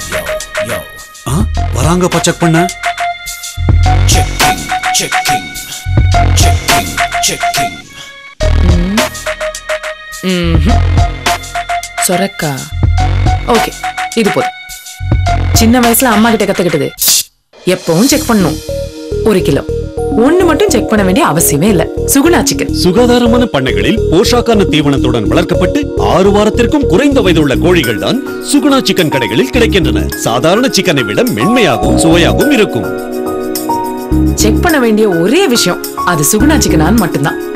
ஆ, வராங்கப்பா செக் பண்ண Checking, checking, checking, checking. சொரக்கா ஓகே இது போதும் சின்ன வயசுல அம்மா கிட்ட கத்துக்கிட்டது எப்பவும் செக் பண்ணணும் ஒரு கிலோ ஒண்ணு மட்டும் செக் பண்ண வேண்டிய அவசியமே இல்ல சுகுணா சிக்கன் சுகாதாரமான பண்ணைகளில் போஷாக்கான தீவனத்துடன் வளர்க்கப்பட்டு ஆறு வாரத்திற்கும் குறைந்த வயதுள்ள கோழிகள் தான் சுகுணா சிக்கன் கடைகளில் கிடைக்கின்றன சாதாரண சிக்கனை விட மென்மையாகவும் சுவையாகவும் இருக்கும் செக் பண்ண வேண்டிய ஒரே விஷயம் அது சுகுணா சிக்கனான்னு மட்டும்தான்